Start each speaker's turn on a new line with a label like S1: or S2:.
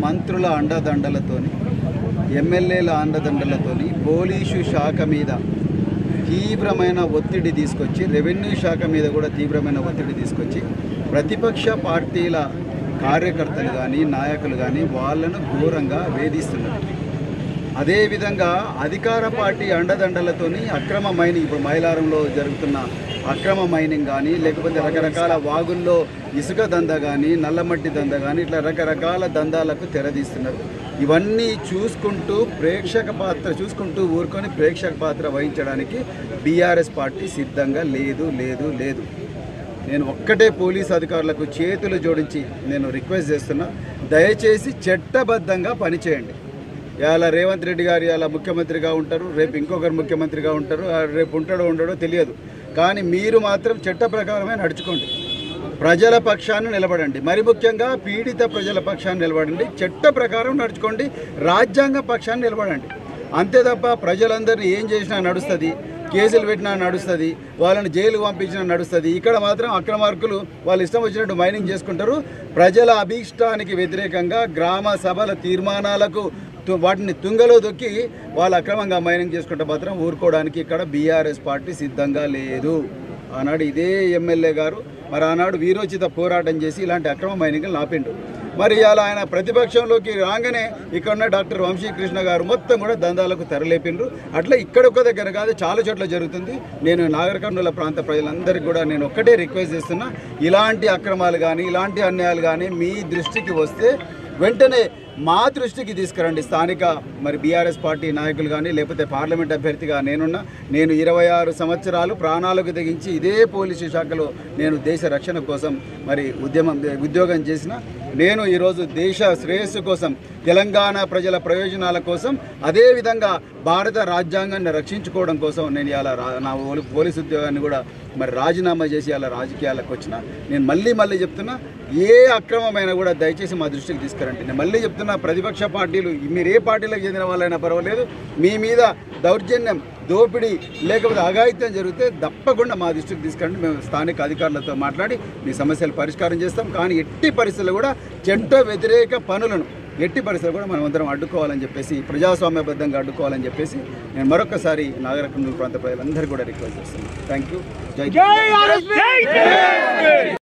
S1: మంత్రుల అండదండలతోని ఎమ్మెల్యేల అండదండలతోని పోలీసు శాఖ మీద తీవ్రమైన ఒత్తిడి తీసుకొచ్చి రెవెన్యూ శాఖ మీద కూడా తీవ్రమైన ఒత్తిడి తీసుకొచ్చి ప్రతిపక్ష పార్టీల కార్యకర్తలు కానీ నాయకులు కానీ వాళ్ళను ఘోరంగా వేధిస్తున్నారు అదేవిధంగా అధికార పార్టీ అండదండలతోని అక్రమ మైనింగ్ ఇప్పుడు మైలారంలో జరుగుతున్న అక్రమ మైనింగ్ కానీ లేకపోతే రకరకాల వాగుల్లో ఇసుక దంద కానీ నల్లమట్టి దంద కానీ ఇట్లా రకరకాల దందాలకు తెరదీస్తున్నారు ఇవన్నీ చూసుకుంటూ ప్రేక్షక పాత్ర చూసుకుంటూ ఊరుకొని ప్రేక్షక పాత్ర వహించడానికి బీఆర్ఎస్ పార్టీ సిద్ధంగా లేదు లేదు లేదు నేను ఒక్కటే పోలీస్ అధికారులకు చేతులు జోడించి నేను రిక్వెస్ట్ చేస్తున్నా దయచేసి చట్టబద్ధంగా పనిచేయండి ఇవాళ రేవంత్ రెడ్డి గారు ఇవాళ ముఖ్యమంత్రిగా ఉంటారు రేపు ఇంకొకరు ముఖ్యమంత్రిగా ఉంటారు ఆ రేపు ఉంటాడో ఉండడో తెలియదు కానీ మీరు మాత్రం చట్ట ప్రకారమే నడుచుకోండి ప్రజల పక్షాన్ని నిలబడండి మరి ముఖ్యంగా పీడిత ప్రజల పక్షాన్ని నిలబడండి చట్ట ప్రకారం నడుచుకోండి రాజ్యాంగ పక్షాన్ని నిలబడండి అంతే తప్ప ప్రజలందరినీ ఏం చేసినా నడుస్తుంది కేసులు పెట్టినా నడుస్తుంది వాళ్ళని జైలుకు పంపించినా నడుస్తుంది ఇక్కడ మాత్రం అక్రమార్కులు వాళ్ళు ఇష్టం వచ్చినట్టు మైనింగ్ చేసుకుంటారు ప్రజల అభీష్టానికి వ్యతిరేకంగా గ్రామ సభల తీర్మానాలకు తు- వాటిని తుంగలో దొక్కి వాళ్ళు అక్రమంగా మైనింగ్ చేసుకుంటే మాత్రం ఊరుకోవడానికి ఇక్కడ బీఆర్ఎస్ పార్టీ సిద్ధంగా లేదు ఆనాడు ఇదే ఎమ్మెల్యే గారు మరి ఆనాడు వీరోచిత పోరాటం చేసి ఇలాంటి అక్రమ మైనింగ్లు ఆపిండు మరి ఇవాళ ఆయన ప్రతిపక్షంలోకి రాగానే ఇక్కడ ఉన్న డాక్టర్ వంశీకృష్ణ గారు మొత్తం కూడా దందాలకు తెరలేపిండ్రు అట్లా ఇక్కడ ఒక దగ్గర కాదు చాలా చోట్ల జరుగుతుంది నేను నాగర్ కర్నూలు ప్రాంత ప్రజలందరికీ కూడా నేను ఒక్కటే రిక్వెస్ట్ చేస్తున్నా ఇలాంటి అక్రమాలు కానీ ఇలాంటి అన్యాయాలు కానీ మీ దృష్టికి వస్తే వెంటనే మా దృష్టికి తీసుకురండి స్థానిక మరి బీఆర్ఎస్ పార్టీ నాయకులు కానీ లేకపోతే పార్లమెంట్ అభ్యర్థిగా నేనున్నా నేను ఇరవై ఆరు సంవత్సరాలు ప్రాణాలకు తెగించి ఇదే పోలీసు శాఖలో నేను దేశ రక్షణ కోసం మరి ఉద్యమం ఉద్యోగం చేసిన నేను ఈరోజు దేశ శ్రేయస్సు కోసం తెలంగాణ ప్రజల ప్రయోజనాల కోసం అదేవిధంగా భారత రాజ్యాంగాన్ని రక్షించుకోవడం కోసం నేను ఇలా నా పోలీ- పోలీసు ఉద్యోగాన్ని కూడా మరి రాజీనామా చేసి అలా రాజకీయాలకు వచ్చిన నేను మళ్ళీ మళ్ళీ చెప్తున్నా ఏ అక్రమమైనా కూడా దయచేసి మా దృష్టికి తీసుకురండి నేను మళ్ళీ చెప్తున్నా ప్రతిపక్ష పార్టీలు మీరు ఏ పార్టీలకు చెందిన వాళ్ళైనా పర్వాలేదు మీ మీద దౌర్జన్యం దోపిడీ లేకపోతే అఘాయిత్యం జరిగితే తప్పకుండా మా దృష్టికి తీసుకురండి మేము స్థానిక అధికారులతో మాట్లాడి మీ సమస్యలు పరిష్కారం చేస్తాం కానీ ఎట్టి పరిస్థితుల్లో కూడా చట్ట వ్యతిరేక పనులను ఎట్టి పరిస్థితులు కూడా మనం అందరం అడ్డుకోవాలని చెప్పేసి ప్రజాస్వామ్యబద్ధంగా అడ్డుకోవాలని చెప్పేసి నేను మరొకసారి నాగరకర్నూలు ప్రాంత ప్రజలందరూ కూడా రిక్వెస్ట్ చేస్తున్నాను థ్యాంక్ యూ జై